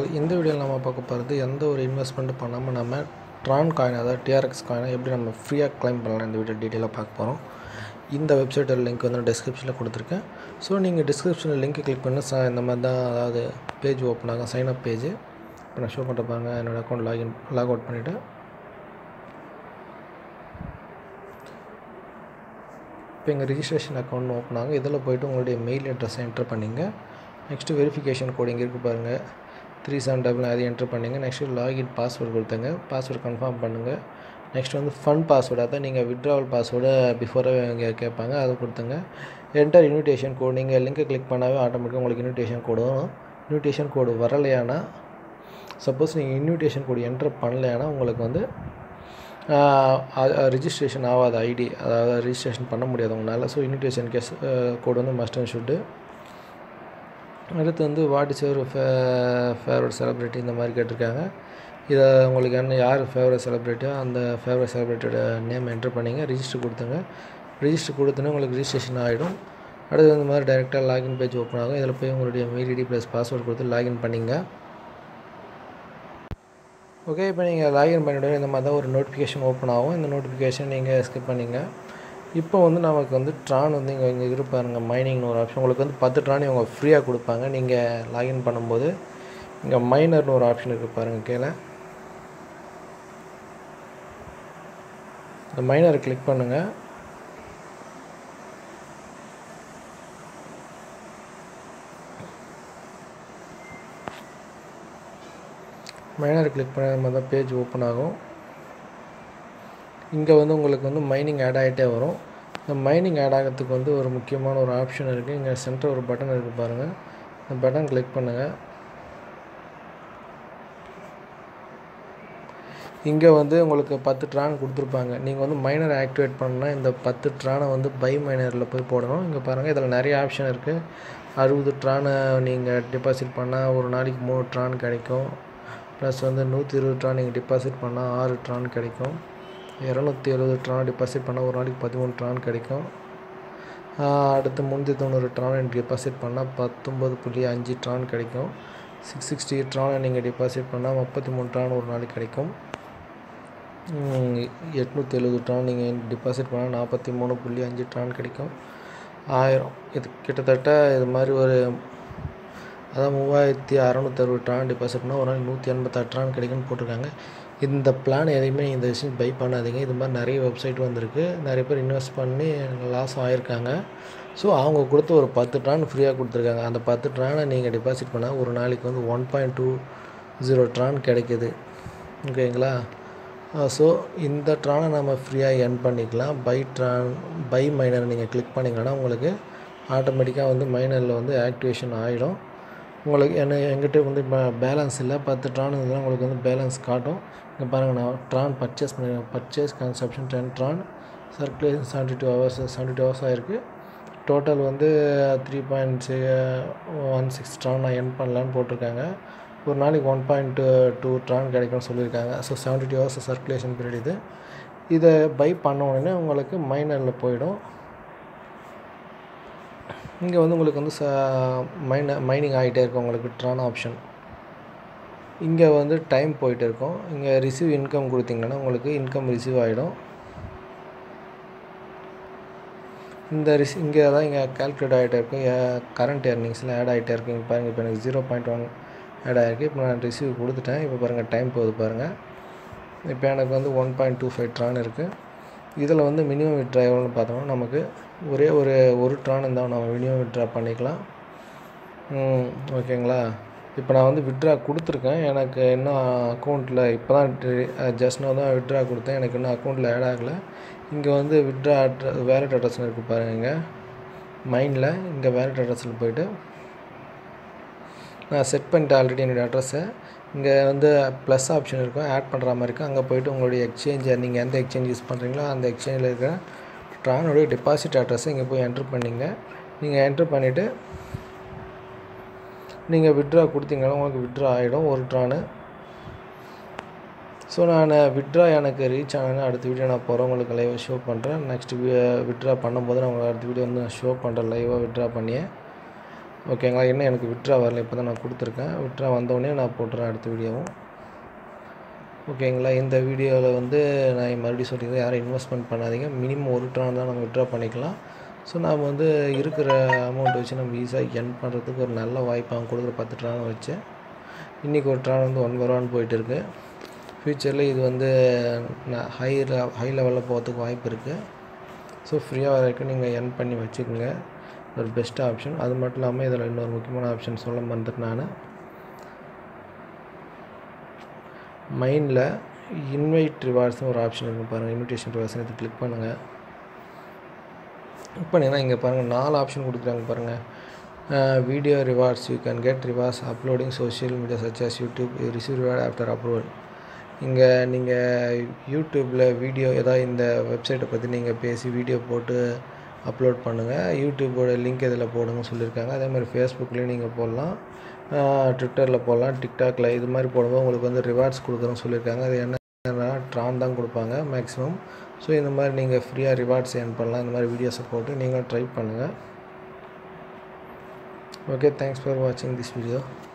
இந்த வீடியோவில் நம்ம பார்க்க போகிறது எந்த ஒரு இன்வெஸ்ட்மெண்ட் பண்ணாமல் நம்ம ட்ரான் காயின் அதாவது டிஆர்எக்ஸ் காயினை எப்படி நம்ம ஃப்ரீயாக கிளைம் பண்ணலாம் இந்த வீடியோ டீட்டெயிலாக பார்க்க போகிறோம் இந்த வெப்சைட்டோட லிங்க் வந்து டிஸ்கிரிப்ஷனில் கொடுத்துருக்கேன் ஸோ நீங்கள் டிஸ்கிரிப்ஷனில் லிங்க் கிளிக் பண்ணி ச இந்த மாதிரி தான் அதாவது பேஜ் ஓப்பன் ஆகும் சைன் அப் பேஜ் இப்போ நான் ஷோ பண்ணுற பாருங்க என்னோடய அக்கௌண்ட் லாகின் லாக் அவுட் பண்ணிவிட்டு இப்போ எங்கள் ரிஜிஸ்ட்ரேஷன் அக்கௌண்ட் ஓப்பன் ஆகும் இதில் போய்ட்டு உங்களுடைய மெயில் அட்ரஸை என்டர் பண்ணிங்க நெக்ஸ்ட்டு வெரிஃபிகேஷன் கோட் இங்கே இருக்குது பாருங்கள் த்ரீ செவன் டபுள் அதை என்டர் பண்ணிங்க நெக்ஸ்ட்டு லாகின் பாஸ்வேர்டு கொடுத்துங்க பாஸ்வேர்டு கன்ஃபார்ம் பண்ணுங்கள் நெக்ஸ்ட் வந்து ஃபண்ட் பாஸ்வேர்டு அதான் நீங்கள் விட்ராவல் பாஸ்வேர்டு பிஃபோராக இங்கே கேட்பாங்க அதை கொடுத்துங்க என்டர் இன்விடேஷன் கோட் நீங்கள் லிங்கை கிளிக் பண்ணாவே ஆட்டோமேட்டிக்காக உங்களுக்கு இன்விடேஷன் கோடு வரும் இன்விடேஷன் கோடு வரலையானா சப்போஸ் நீங்கள் இன்விடேஷன் கோடு என்டர் பண்ணலையானா உங்களுக்கு வந்து ரிஜிஸ்ட்ரேஷன் ஆகாத ஐடி அதாவது ரிஜிஸ்ட்ரேஷன் பண்ண முடியாது உங்களால் ஸோ இன்விடேஷன் கேஸ் கோடு வந்து மஸ்ட் அண்ட் ஷுட்டு அடுத்து வந்து what is your fa favourite celebrity இந்த மாதிரி கேட்டிருக்காங்க இதை உங்களுக்கு என்ன யார் ஃபேவரட் செலிப்ரிட்டியோ அந்த ஃபேவரட் செலிப்ரிட்டியோட நேம் என்ட்ரு பண்ணிங்க ரிஜிஸ்டர் கொடுத்துங்க ரிஜிஸ்டர் கொடுத்தோன்னே உங்களுக்கு ரிஜிஸ்ட்ரேஷன் ஆகிடும் அடுத்து இந்த மாதிரி டைரெக்டாக லாகின் பேஜ் ஓப்பன் ஆகும் இதில் போய் உங்களுடைய மெயில் ஐடி ப்ளஸ் பாஸ்வேர்டு கொடுத்து லாகின் பண்ணிங்க ஓகே இப்போ நீங்கள் லாகின் பண்ணிவிடுங்க இந்த மாதிரி தான் ஒரு நோட்டிஃபிகேஷன் ஓப்பன் ஆகும் இந்த நோட்டிஃபிகேஷன் நீங்கள் ஸ்கிப் பண்ணிங்க இப்போ வந்து நமக்கு வந்து ட்ரான் வந்து இங்கே இங்கே இருப்பாருங்க மைனிங்னு ஒரு ஆப்ஷன் உங்களுக்கு வந்து பத்து ட்ரான் இவங்க ஃப்ரீயாக கொடுப்பாங்க நீங்கள் லாகின் பண்ணும்போது இங்கே மைனர்னு ஒரு ஆப்ஷன் இருக்குது பாருங்கள் கீழே இந்த மைனரை கிளிக் பண்ணுங்கள் மைனர் கிளிக் பண்ண மாதிரி தான் பேஜ் ஓப்பன் ஆகும் இங்கே வந்து உங்களுக்கு வந்து மைனிங் ஆட் ஆகிட்டே வரும் இந்த மைனிங் ஆட் ஆகிறதுக்கு வந்து ஒரு முக்கியமான ஒரு ஆப்ஷன் இருக்குது இங்கே சென்டர் ஒரு பட்டன் இருக்குது பாருங்கள் இந்த பட்டன் கிளிக் பண்ணுங்கள் இங்கே வந்து உங்களுக்கு பத்து ட்ரான் கொடுத்துருப்பாங்க நீங்கள் வந்து மைனர் ஆக்டிவேட் பண்ணால் இந்த பத்து ட்ரானை வந்து பை மைனரில் போய் போடணும் இங்கே பாருங்கள் இதில் நிறைய ஆப்ஷன் இருக்குது அறுபது ட்ரானை நீங்கள் டெபாசிட் பண்ணால் ஒரு நாளைக்கு மூணு ட்ரான் கிடைக்கும் ப்ளஸ் வந்து நூற்றி இருபது ட்ரான் நீங்கள் டெபாசிட் பண்ணால் ஆறு ட்ரான் கிடைக்கும் இரநூத்தி எழுபது ட்ரான் டெபாசிட் பண்ணால் ஒரு நாளைக்கு பதிமூணு ட்ரான் கிடைக்கும் அடுத்து முந்நூற்றி தொண்ணூறு ட்ரான் டெபாசிட் பண்ணால் பத்தொம்பது புள்ளி அஞ்சு ட்ரான் கிடைக்கும் சிக்ஸ் சிக்ஸ்டி ட்ரானை நீங்கள் டெபாசிட் பண்ணால் முப்பத்தி மூணு ட்ரான் ஒரு நாளைக்கு கிடைக்கும் எட்நூற்றி எழுபது ட்ரான் நீங்கள் டெபாசிட் பண்ணால் நாற்பத்தி மூணு புள்ளி அஞ்சு ட்ரான் கிடைக்கும் ஆயிரம் இது கிட்டத்தட்ட இது மாதிரி ஒரு அதான் மூவாயிரத்தி அறநூற்றி அறுபது ட்ரான் டெபாசிட் பண்ணால் ஒரு நாள் நூற்றி எண்பத்தாறு ட்ரான் கிடைக்குன்னு போட்டிருக்காங்க இந்த பிளான் எதையுமே இந்த விஷயம் பை பண்ணாதீங்க இது மாதிரி நிறைய வெப்சைட் வந்திருக்கு நிறைய பேர் இன்வெஸ்ட் பண்ணி லாஸ் ஆகிருக்காங்க ஸோ அவங்க கொடுத்த ஒரு பத்து ட்ரான் ஃப்ரீயாக கொடுத்துருக்காங்க அந்த பத்து ட்ரானை நீங்கள் டெபாசிட் பண்ணால் ஒரு நாளைக்கு வந்து one point two zero Tron கிடைக்கிது ஓகேங்களா ஸோ இந்த ட்ரானை நம்ம ஃப்ரீயாக எர்ன் பண்ணிக்கலாம் பை ட்ரான் பை மைனர் நீங்கள் கிளிக் பண்ணிங்கன்னா உங்களுக்கு ஆட்டோமேட்டிக்காக வந்து மைனரில் வந்து ஆக்டிவேஷன் ஆகிடும் உங்களுக்கு என்ன எங்கிட்ட வந்து இப்போ பேலன்ஸ் இல்லை பத்து ட்ரான் இருந்தால் உங்களுக்கு வந்து பேலன்ஸ் காட்டும் இங்கே பாருங்கள் நான் ட்ரான் பர்ச்சேஸ் பண்ணிருக்கேன் purchase consumption ten Tron circulation seventy two hours seventy two hours ஆகிருக்கு டோட்டல் வந்து three point one six Tron நான் என் பண்ணலான்னு போட்டிருக்காங்க ஒரு நாளைக்கு ஒன் பாயிண்ட் டூ ட்ரான் கிடைக்கும்னு சொல்லியிருக்காங்க so seventy two hours circulation period இது இதை பை பண்ண உடனே உங்களுக்கு மைனரில் போயிடும் இங்கே வந்து உங்களுக்கு வந்து ச மைன மைனிங் ஆகிட்டே இருக்கும் உங்களுக்கு ட்ரான் ஆப்ஷன் இங்கே வந்து டைம் போயிட்டு இருக்கும் இங்கே ரிசீவ் இன்கம் கொடுத்தீங்கன்னா உங்களுக்கு இன்கம் ரிசீவ் ஆகிடும் இந்த ரிசி இங்கே தான் இங்கே கால்குலேட் ஆகிட்டே இருக்கும் கரண்ட் ஏர்னிங்ஸில் ஆட் ஆகிட்டே இருக்கும் இங்கே பாருங்கள் இப்போ எனக்கு ஜீரோ பாயிண்ட் ஒன் ஆட் ஆகிருக்கு இப்போ நான் ரிசீவ் கொடுத்துட்டேன் இப்போ பாருங்கள் டைம் போகுது பாருங்கள் இப்போ எனக்கு வந்து one point two five Tron இருக்குது இதில் வந்து மினிமம் விட்ரா எவ்வளோன்னு பார்த்தோம்னா நமக்கு ஒரே ஒரு ஒரு ட்ரான் இருந்தால் நம்ம மினிமம் விட்ரா பண்ணிக்கலாம் ஓகேங்களா இப்போ நான் வந்து விட்ரா கொடுத்துருக்கேன் எனக்கு இன்னும் அக்கௌண்ட்டில் இப்போ தான் ஜஸ்ட் நான் தான் விட்ரா கொடுத்தேன் எனக்கு இன்னும் அக்கௌண்ட்டில் ஆட் ஆகலை இங்கே வந்து விட்ரா அட்ர வேலட் அட்ரஸ்னு இருக்குது பாருங்கள் இங்கே மைண்டில் இங்கே வேலட் அட்ரஸில் போய்ட்டு நான் செட் பண்ணிட்டேன் ஆல்ரெடி என்னுடைய அட்ரஸை இங்கே வந்து ப்ளஸ் ஆப்ஷன் இருக்கும் ஆட் பண்ணுற மாதிரி இருக்கும் அங்கே போய்ட்டு உங்களுடைய எக்ஸ்சேஞ்சை நீங்கள் எந்த எக்ஸ்சேஞ்ச் யூஸ் பண்ணுறீங்களோ அந்த எக்ஸ்சேஞ்சில் இருக்கிற ட்ரானுடைய டெபாசிட் அட்ரஸை இங்கே போய் என்ட்ரு பண்ணிங்க நீங்கள் என்ட்ரு பண்ணிவிட்டு நீங்கள் விட்ரா கொடுத்தீங்கன்னா உங்களுக்கு விட்ரா ஆகிடும் ஒரு ட்ரானு ஸோ நான் விட்ரா எனக்கு ரீச் ஆனேன்னு அடுத்த வீடியோ நான் போகிறேன் உங்களுக்கு லைவாக ஷோ பண்ணுறேன் நெக்ஸ்ட் விட்ரா பண்ணும்போது நான் உங்களுக்கு அடுத்த வீடியோ வந்து நான் ஷோ பண்ணுறேன் லைவாக விட்ரா பண்ணியே ஓகேங்களா இன்னும் எனக்கு விட்ரா வரல இப்போ தான் நான் கொடுத்துருக்கேன் விட்ரா வந்தோடனே நான் போட்டுறேன் அடுத்த வீடியோவும் ஓகேங்களா இந்த வீடியோவில் வந்து நான் மறுபடியும் சொல்லிக்கிறேன் யாரும் இன்வெஸ்ட்மெண்ட் பண்ணாதீங்க மினிமம் ஒரு ட்ரான் தான் நம்ம விட்ரா பண்ணிக்கலாம் ஸோ நாம் வந்து இருக்கிற அமௌண்ட் வச்சு நம்ம ஈஸியாக என் பண்ணுறதுக்கு ஒரு நல்ல வாய்ப்பு அவங்க கொடுக்குற பத்து ட்ரான் வச்சு இன்றைக்கி ஒரு ட்ரான் வந்து ஒன் ரூபான்னு போயிட்டு இருக்கு ஃப்யூச்சரில் இது வந்து ஹை ஹை லெவலில் போகிறதுக்கு வாய்ப்பு இருக்குது ஸோ ஃப்ரீயாக வரைக்கும் நீங்கள் என் பண்ணி வச்சுக்கோங்க ஒரு பெஸ்ட் ஆப்ஷன் அது மட்டும் இல்லாமல் இதில் இன்னொரு முக்கியமான ஆப்ஷன் சொல்ல மறந்துட்டு நான் மைண்டில் இன்வைட் ரிவார்ட்ஸ்னு ஒரு ஆப்ஷன் இருக்குது பாருங்கள் இன்விடேஷன் ரிவார்ட்ஸ் இது கிளிக் பண்ணுங்கள் கிளிக் பண்ணிங்கன்னா இங்கே பாருங்கள் நாலு ஆப்ஷன் கொடுக்குறாங்க பாருங்கள் video rewards you can get rewards uploading social media such as YouTube receive reward after approval இங்கே நீங்கள் யூடியூப்பில் வீடியோ ஏதாவது இந்த வெப்சைட்டை பற்றி நீங்கள் பேசி வீடியோ போட்டு அப்லோட் பண்ணுங்கள் யூடியூப்போட லிங்க் இதில் போடுங்கன்னு சொல்லியிருக்காங்க அதே மாதிரி ஃபேஸ்புக்லேயும் நீங்கள் போடலாம் ட்விட்டரில் போடலாம் டிக்டாக்ல இது மாதிரி போடும்போது உங்களுக்கு வந்து ரிவார்ட்ஸ் கொடுக்குறோன்னு சொல்லியிருக்காங்க அது என்னன்னா ட்ரான் தான் கொடுப்பாங்க மேக்ஸிமம் ஸோ இந்த மாதிரி நீங்கள் ஃப்ரீயாக ரிவார்ட்ஸ் ஏர்ன் பண்ணலாம் இந்த மாதிரி வீடியோஸை போட்டு நீங்களும் ட்ரை பண்ணுங்கள் ஓகே தேங்க்ஸ் ஃபார் வாட்சிங் திஸ் வீடியோ